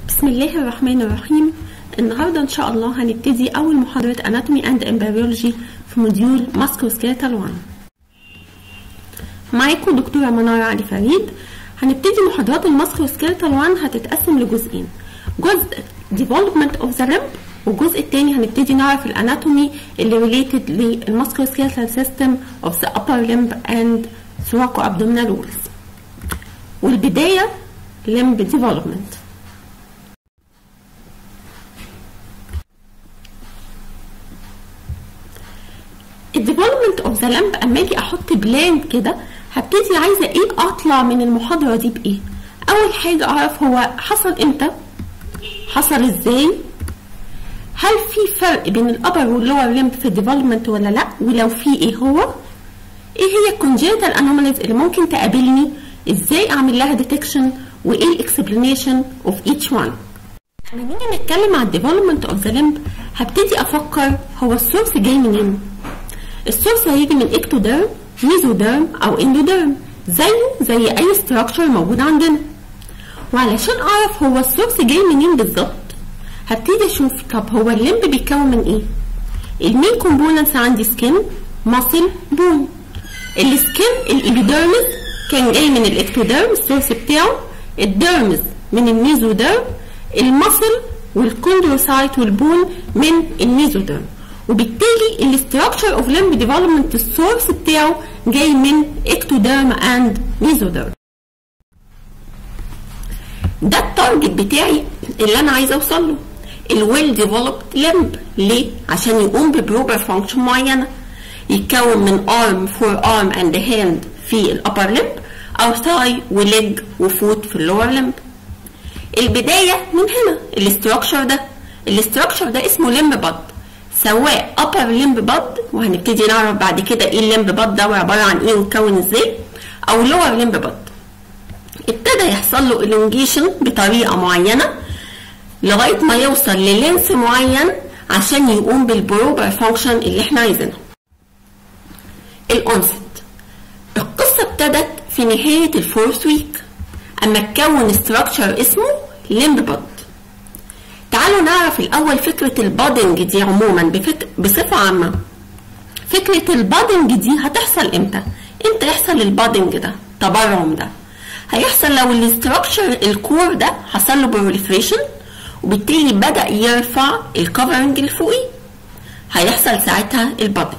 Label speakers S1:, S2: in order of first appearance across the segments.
S1: بسم الله الرحمن الرحيم النهاردة إن شاء الله هنبتدي أول محاضرة Anatomy and Embryology في موديول Musculoskeletal 1 معاكم دكتورة منار علي فريد هنبتدي محاضرات الماسكوسكيلتال 1 هتتقسم لجزئين جزء Development of the limb والجزء التاني هنبتدي نعرف الاناتومي اللي related للماسكوسكيلتال system of the upper limb and thoracoabdominal walls والبداية limb development الديفلوبمنت اوف ذا لامب اما اجي احط بلان كده هبتدي عايزه ايه اطلع من المحاضره دي بايه اول حاجه اعرف هو حصل امتى حصل ازاي هل في فرق بين الابر واللور لمب في الديفلوبمنت ولا لا ولو في ايه هو ايه هي الكونجيتال انوماليز اللي ممكن تقابلني ازاي اعمل لها ديتكشن وايه الاكسبلانيشن اوف ايتش وان لما نيجي نتكلم على الديفلوبمنت اوف ذا لمب هبتدي افكر هو السورس جاي منين السورس هيجي من اكتوديرم ميزوديرم او اندوديرم زيه زي اي ستراكشر موجود عندنا وعلشان اعرف هو السورس جاي منين بالظبط هبتدي اشوف طب هو الليمب بيتكون من ايه المين كومبوننتس عندي سكين ماسل بون السكين الابيديرمس كان جاي من الاكتوديرم السورس بتاعه الديرمز من الميزوديرم الماسل والكوندروسايت والبون من الميزوديرم وبالتالي الاستراكشر اوف لمب ديفلوبمنت السورس بتاعه جاي من اكتوديرم اند ميزوديرم ده التارجت بتاعي اللي انا عايزه اوصل له الويل ديفلوبد لمب ليه عشان يقوم ببروبر فانكشن معينه يتكون من ارم فور ارم اند هاند في الابر لمب او ثاي وليج وفوت في اللور لمب البدايه من هنا الاستراكشر ده الاستراكشر ده اسمه لمب باد سواء upper limb bud وهنبتدي نعرف بعد كده ايه الليمب باد ده وعباره عن ايه ومكون ازاي او lower limb bud ابتدى يحصل له elongation بطريقه معينه لغايه ما يوصل للينس معين عشان يقوم بالبروبر فانكشن اللي احنا عايزينها الانست القصه ابتدت في نهايه الفورث ويك اما اتكون ستراكشر اسمه limb bud تعالوا نعرف الأول فكرة البادنج دي عموما بفك... بصفة عامة فكرة البادنج دي هتحصل امتى؟ امتى يحصل البادنج ده؟ تبرم ده هيحصل لو الاستراكشر الكور ده حصل له بروليفريشن وبالتالي بدأ يرفع الكفرنج اللي فوقيه هيحصل ساعتها البادنج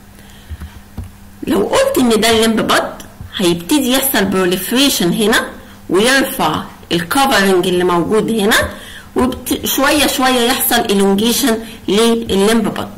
S1: لو قلت ان ده الليمب باد هيبتدي يحصل بروليفريشن هنا ويرفع الكفرنج اللي موجود هنا وشويه شويه يحصل elongation للليمب باد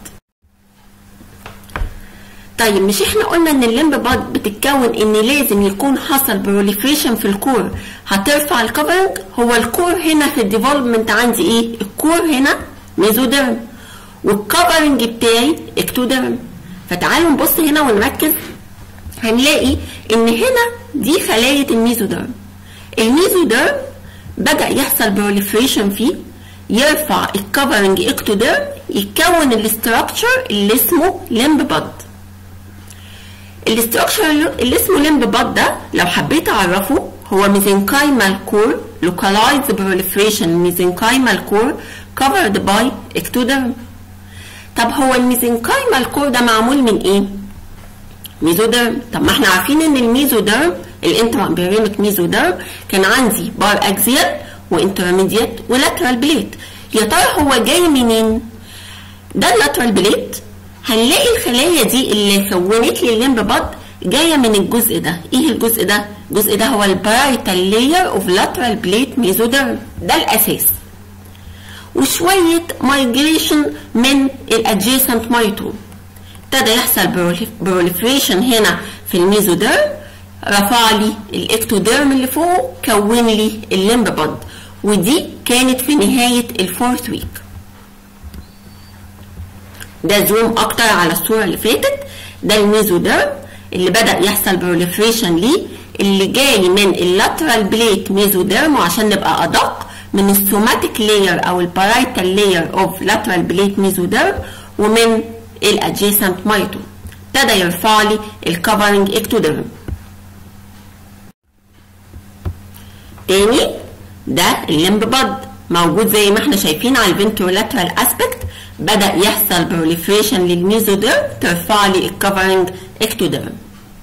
S1: طيب مش احنا قلنا ان الليمب باد بتتكون ان لازم يكون حصل بروليفريشن في الكور هترفع الكفرنج هو الكور هنا في الديفلوبمنت عندي ايه الكور هنا ميزوديرم والكفرنج بتاعي اكتوديرم فتعالوا نبص هنا ونركز هنلاقي ان هنا دي خلايا الميزوديرم الميزوديرم بدأ يحصل بروليفريشن فيه يرفع الكفرنج اكتوديرم يتكون الاستراكشر اللي اسمه لمب باد الاستراكشر اللي اسمه لمب باد ده لو حبيت اعرفه هو ميزنكايمال كور localized proliferation mesenchymal core covered by ectoderm طب هو الميزنكايمال كور ده معمول من ايه؟ ميزوديرم طب ما احنا عارفين ان الميزوديرم الانترامبيريميك ميزوديرم كان عندي بار اكزيال وانترميديت ولاترال بليت يا ترى هو جاي منين ده اللاترال بليت هنلاقي الخلايا دي اللي كونت لي الليمب باد جايه من الجزء ده ايه الجزء ده الجزء ده هو البرايتال لاير اوف لاترال بليت ميزوديرم ده الاساس وشويه مايجريشن من الادجيسنت مايتوم ابتدى يحصل بروليفريشن هنا في الميزوديرم رفع لي الاكتوديرم اللي فوق كون لي الليمب باد ودي كانت في نهاية الفورث ويك ده زوم اكتر على الصورة اللي فاتت ده الميزوديرم اللي بدأ يحصل بروليفريشن ليه اللي جاي من اللاترال بليت ميزوديرم وعشان نبقى ادق من السوماتيك لاير او البارايتال لاير اوف لاترال بليت ميزوديرم ومن الادجيسنت مايتوم ابتدى يرفع لي الكفرنج اكتوديرم تاني ده الليمب باد موجود زي ما احنا شايفين على الفنترولاترال اسبكت بدا يحصل بروليفريشن للميزوديرم ترفع لي الكفرنج اكتوديرم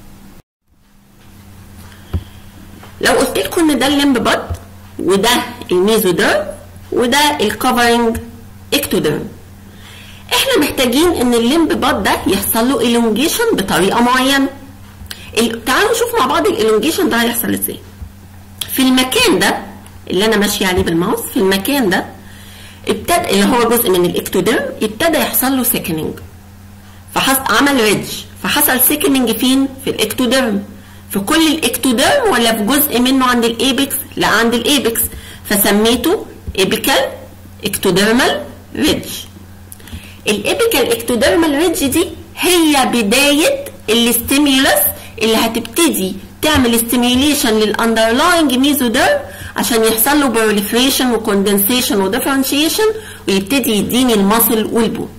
S1: لو قلت لكم ان ده الليمب باد وده الميزوديرم وده الكفرنج اكتوديرم احنا محتاجين ان الليمب باد ده يحصل له الونجيشن بطريقه معينه تعالوا نشوف مع بعض الالونجيشن ده هيحصل ازاي في المكان ده اللي انا ماشيه عليه بالماوس في المكان ده ابتدى اللي هو جزء من الاكتوديرم ابتدى يحصل له سيكننج فحصل عمل ريدج فحصل سيكننج فين في الاكتوديرم في كل الاكتوديرم ولا في جزء منه عند الايبكس لا عند الايبكس فسميته ايبيكال اكتوديرمال ريدج الابيكال اكتوديرمال ريدج دي هي بدايه الاستيميولس اللي هتبتدي تعمل ستيميوليشن للاندرلاينج ميزوديرم عشان يحصل له بروليفريشن وكوندنسيشن وديفرنشيشن ويبتدي يديني المصل والبون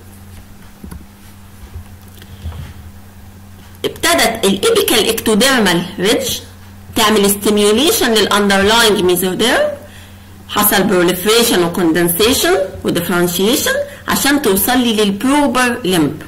S1: ابتدت الابيكال اكتوديرمال ريدج تعمل ستيميوليشن للاندرلاينج ميزوديرم حصل بروليفريشن وكوندنسيشن وديفرنشيشن عشان توصل لي للبروبر لمب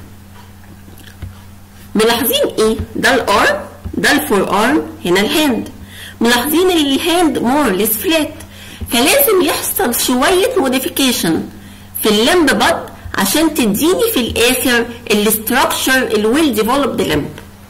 S1: ملاحظين ايه ده الارم ده الفور ارم هنا الهاند ملاحظين ان الهاند مورلس فلات فلازم يحصل شويه موديفيكيشن في اللمب باد عشان تديني في الاخر الاستراكشر الويل ديفلوبد لمب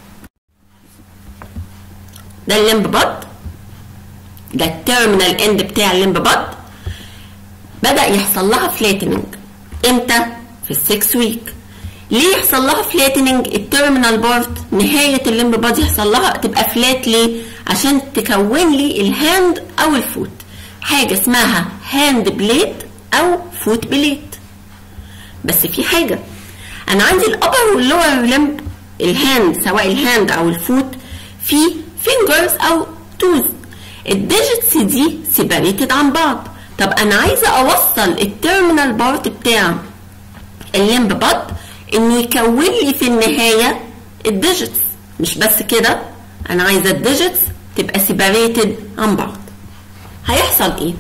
S1: ده اللمب باد ده التيرمينال اند بتاع اللمب باد بدا يحصل لها فلاتننج امتى في السكس ويك ليه يحصل لها فلاتننج التيرمينال بارت نهايه الليمب بادي يحصل لها تبقى فلات ليه عشان تكون لي الهاند او الفوت حاجه اسمها هاند بليد او فوت بليد بس في حاجه انا عندي الابر واللور لمب الهاند سواء الهاند او الفوت في فينجرز او توز الديجيتس دي سيباريتد عن بعض طب انا عايزه اوصل التيرمينال بارت بتاع الليمب باد انه يكون لي في النهايه الديجيتس مش بس كده انا عايزه الديجيتس تبقى سيباريتد عن بعض هيحصل ايه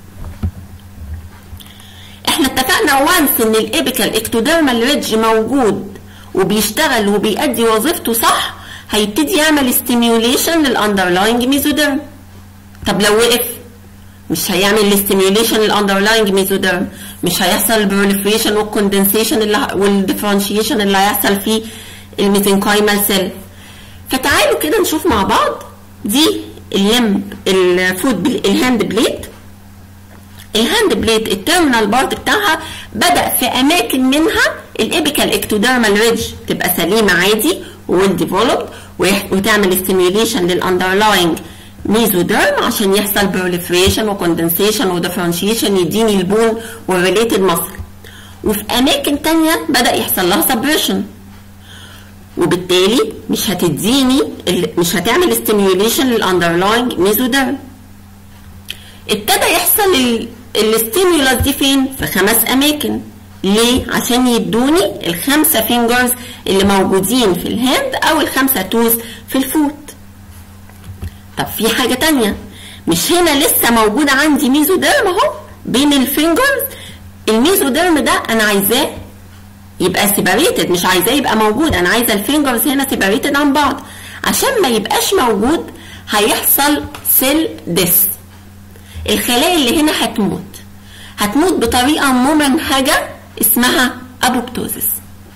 S1: احنا اتفقنا وانس ان الابيكال اكتوديرمال ريدج موجود وبيشتغل وبيأدي وظيفته صح هيبتدي يعمل ستيميوليشن للاندرلاينج ميزوديرم طب لو وقف مش هيعمل الاستيميوليشن للاندرلاينج ميزوديرم مش هيحصل البروليفريشن والكوندنسيشن اللي والديفرنشيشن اللي هيحصل في الميزنكايمال سيل فتعالوا كده نشوف مع بعض دي اللمب الفود الهاند بليد الهاند بليد التيرمينال بارت بتاعها بدا في اماكن منها الابيكال اكتوديرمال ريدج تبقى سليمه عادي ويل ديفلوبد وتعمل ستيميوليشن للاندرلاينج ميزوديرم عشان يحصل بروليفريشن وكوندنسيشن وديفرنشيشن يديني البون والريليتد مصل وفي اماكن تانية بدا يحصل لها سبريشن وبالتالي مش هتديني مش هتعمل ستيميوليشن للاندرلاينج ميزوديرم ابتدى يحصل الستيمولس دي فين في خمس اماكن ليه عشان يدوني الخمسه فينجرز اللي موجودين في الهاند او الخمسه توز في الفوت طب في حاجة تانية مش هنا لسه موجود عندي ميزوديرم اهو بين الفينجرز الميزوديرم ده انا عايزاه يبقى سيباريتد مش عايزاه يبقى موجود انا عايزه الفينجرز هنا سيباريتد عن بعض عشان ما يبقاش موجود هيحصل سيل ديس الخلايا اللي هنا هتموت هتموت بطريقه ممنهجه اسمها ابوبتوزيس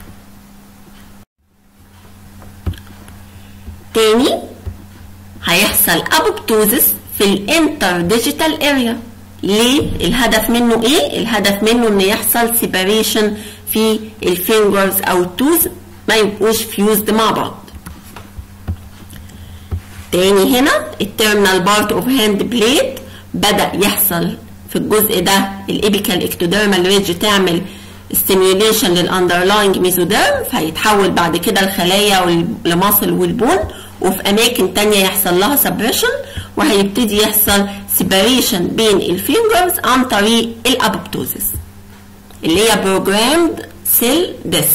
S1: تاني هيحصل ابوبتوزس في الانتر ديجيتال اريا ليه الهدف منه ايه الهدف منه ان يحصل سيباريشن في الفينجرز او التوز ما يبقوش فيوزد مع بعض تاني هنا التيرمينال بارت اوف هاند بليد بدا يحصل في الجزء ده الابيكال اكتوديرمال ريدج تعمل ستيميوليشن للاندرلاينج ميزوديرم فهيتحول بعد كده الخلايا لمصل والبون وفي اماكن تانية يحصل لها سبريشن وهيبتدي يحصل سيباريشن بين الفينجرز عن طريق الابوبتوزيس اللي هي بروجرامد سيل ديس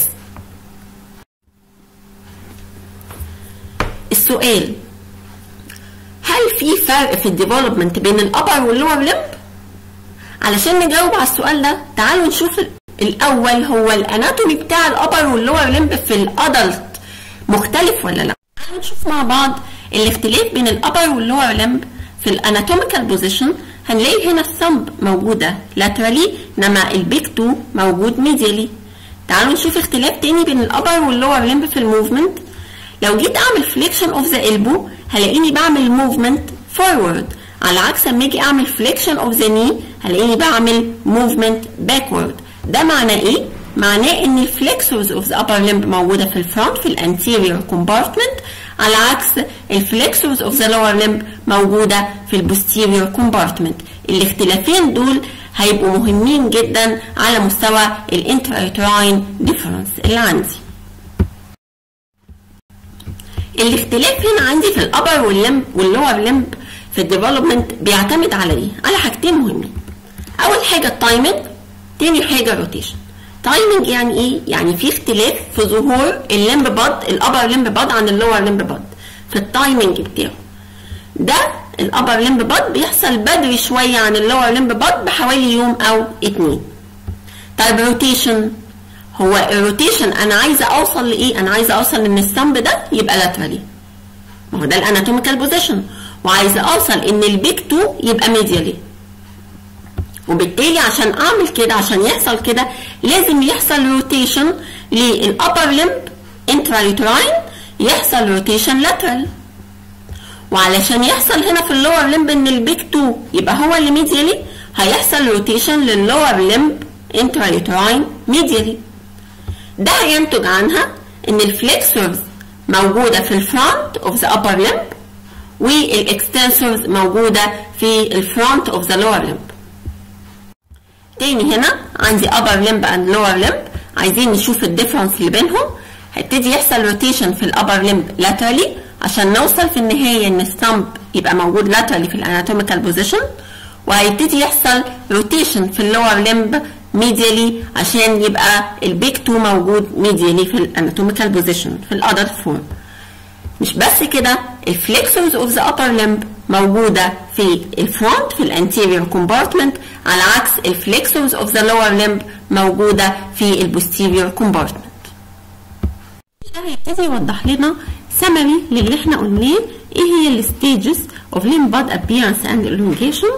S1: السؤال هل في فرق في الديفلوبمنت بين الابر واللور لمب علشان نجاوب على السؤال ده تعالوا نشوف الاول هو الاناتومي بتاع الابر واللور لمب في الادلت مختلف ولا لا تعالوا نشوف مع بعض الاختلاف بين الابر واللور لمب في الاناتوميكال بوزيشن هنلاقي هنا الثمب موجودة laterally انما البيك 2 موجود medially تعالوا نشوف اختلاف تاني بين الابر واللور لمب في الموفمنت لو جيت اعمل فليكشن اوف ذا elbow هلاقيني بعمل موفمنت فورورد على عكس لما اجي اعمل فليكشن اوف ذا knee هلاقيني بعمل موفمنت باكورد ده معناه ايه؟ معناه ان الفليكسورز اوف ذا upper limb موجوده في الفرونت في الانتيريور كومبارتمنت على عكس الفليكسورز اوف ذا lower limb موجوده في البوستيريور كومبارتمنت الاختلافين دول هيبقوا مهمين جدا على مستوى الانترايتراين ديفرنس اللي عندي الاختلاف هنا عندي في الابر واللمب واللور لمب في الديفلوبمنت بيعتمد على ايه؟ على حاجتين مهمين. اول حاجه التايمنج تاني حاجه الروتيشن. تايمنج يعني ايه؟ يعني في اختلاف في ظهور اللمب باد الابر لمب باد عن اللور لمب باد في التايمنج بتاعه. ده الابر لمب باد بيحصل بدري شويه عن اللور لمب باد بحوالي يوم او اتنين. طيب روتيشن هو الروتيشن انا عايزه اوصل لايه؟ انا عايزه اوصل ان الثمب ده يبقى لاترالي. ما هو ده الاناتوميكال بوزيشن وعايزه اوصل ان البيك 2 يبقى ميديالي. وبالتالي عشان اعمل كده عشان يحصل كده لازم يحصل روتيشن للابر لمب انتراليتراين يحصل روتيشن لاترال. وعلشان يحصل هنا في اللور لمب ان البيك 2 يبقى هو اللي ميديالي هيحصل روتيشن لللور لمب انتراليتراين ميديالي. ده هينتج عنها ان الفليكسورز موجوده في الفرونت اوف ذا upper limb والاكستنسورز موجوده في الفرونت اوف ذا lower limb تاني هنا عندي upper limb and lower limb عايزين نشوف الديفرنس اللي بينهم هيبتدي يحصل روتيشن في الابر limb laterally عشان نوصل في النهايه ان الثumb يبقى موجود laterally في الاناتوميكال بوزيشن وهيبتدي يحصل روتيشن في اللور limb ميديالي عشان يبقى البيك 2 موجود ميديالي في الاناتوميكال بوزيشن في الادر فورم مش بس كده الفليكسورز اوف ذا upper limb موجوده في الفرونت في الانتيريور كومبارتمنت على عكس الفليكسورز اوف ذا lower limb موجوده في البوستيريور كومبارتمنت ده هيبتدي يوضح لنا سمري للي احنا قلناه ايه هي الستيجز اوف limb bud appearance and elongation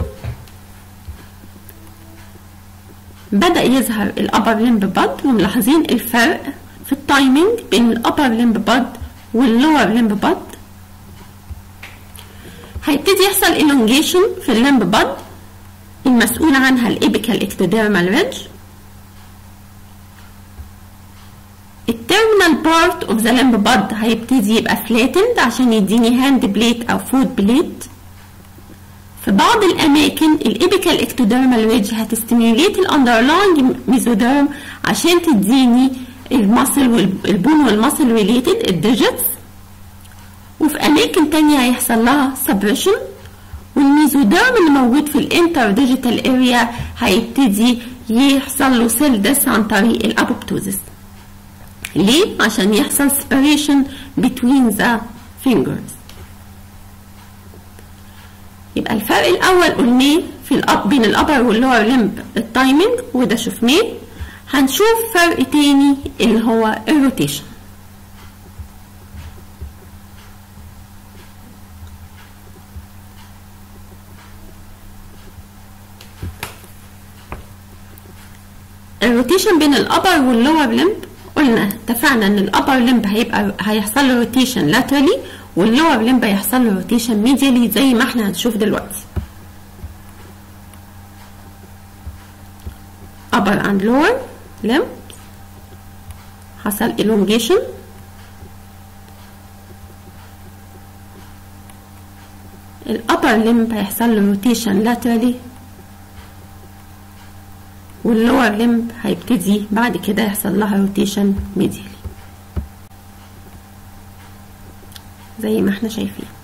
S1: بدأ يظهر الأبر لمب باد وملاحظين الفرق في التايمينج بين الأبر لمب باد واللور لمب باد هيبتدي يحصل elongation في اللمب باد المسؤول عنها الابيكال اكتوديرمال ريدج التيرمينال بارت اوف ذا لمب باد هيبتدي يبقى فلاتند عشان يديني هاند بليت او فوت بليت في بعض الاماكن الابيكال اكتوديرمال ريدج هتستيميوليت الاندرلاينج ميزوديرم عشان تديني المصل والبون والمصل ريليتد الديجيتس وفي اماكن تانية هيحصل لها سبريشن والميزوديرم اللي موجود في الانتر ديجيتال اريا هيبتدي يحصل له سيل ديس عن طريق الابوبتوزيس ليه؟ عشان يحصل separation between the fingers يبقى الفرق الاول قلناه في الاب بين الابر واللور لمب التايمنج وده شفناه هنشوف فرق تاني اللي هو الروتيشن الروتيشن بين الابر واللور لمب قلنا اتفقنا ان الابر لمب هيبقى هيحصل له روتيشن لاترالي واللور لمب هيحصل له روتيشن ميديالي زي ما احنا هنشوف دلوقتي upper and lower limb حصل elongation الupper limb هيحصل له rotation laterally واللور limb هيبتدي بعد كده يحصل لها rotation medially زي ما احنا شايفين